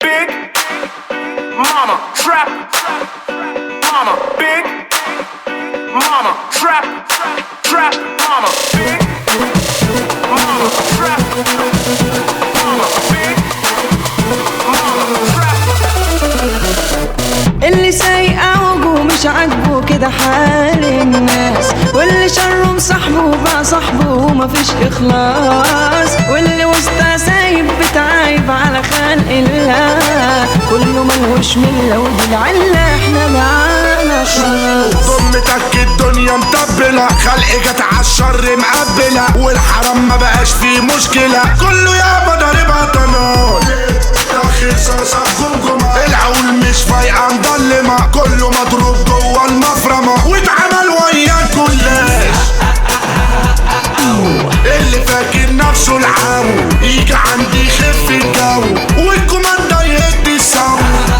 big mama trap mama big mama trap trap mama big mama trap mama big mama trap اللي سايقه وجوه مش عاجبه كده حال الناس واللي شره مصاحبه بقى صاحبه ومفيش اخلاص واللي وسطها سايب بتعايب على خلق الله كله ملهوش مله ودي العله احنا معانا خلاص ضمتك الدنيا مطبلة خلق جت عالشر مقبلة والحرام ما بقاش فيه مشكلة كله يابا ضاربها طنان رخيصة جمجمة العول مش فايقة مضلمة كله مضروب جوه المفرمة واتعمل ويا الكلاش اللي فاكر نفسه العو يجي عندي يخف الجو والكوماندا يهدي السو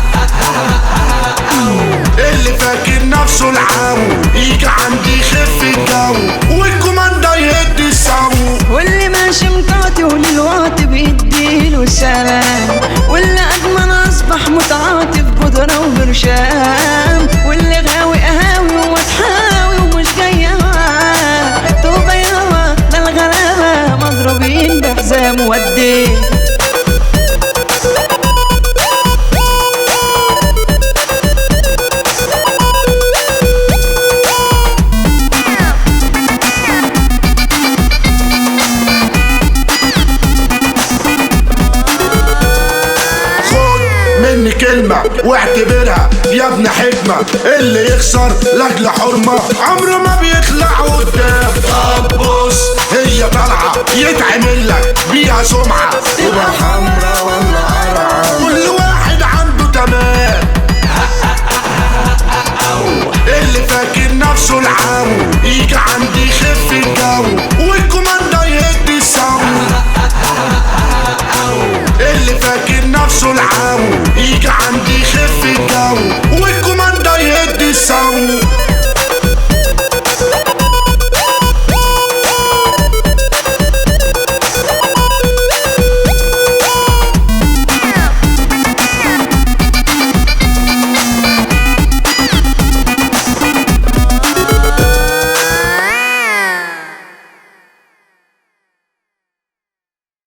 اللي فاكر نفسه العو يجي عندي يخف الجو والكوماندا يهدي السو واللي ماشي مطاطي وللواطي بيديله سلام واللي أدمن أصبح متعاطف بودرة وبرشام واللي غاوي قهاوي ومتحاوي ومش جاي معاه توبة يابا ده الغلابة مضروبين بحزام وديه خد مني كلمة واعتبرها يا ابن حكمة اللي يخسر لاجل حرمة عمره ما بيطلع قدام طب بص هي طالعة يتعمل لك بيها سمعة تبقى حمرا ولا قرعة كل واحد عنده تمام اللي فاكر نفسه العو يجي عندي يخف الجو والكوماندا يهدي السو اللي فاكر نفسه العو يجي عندي يخف الجو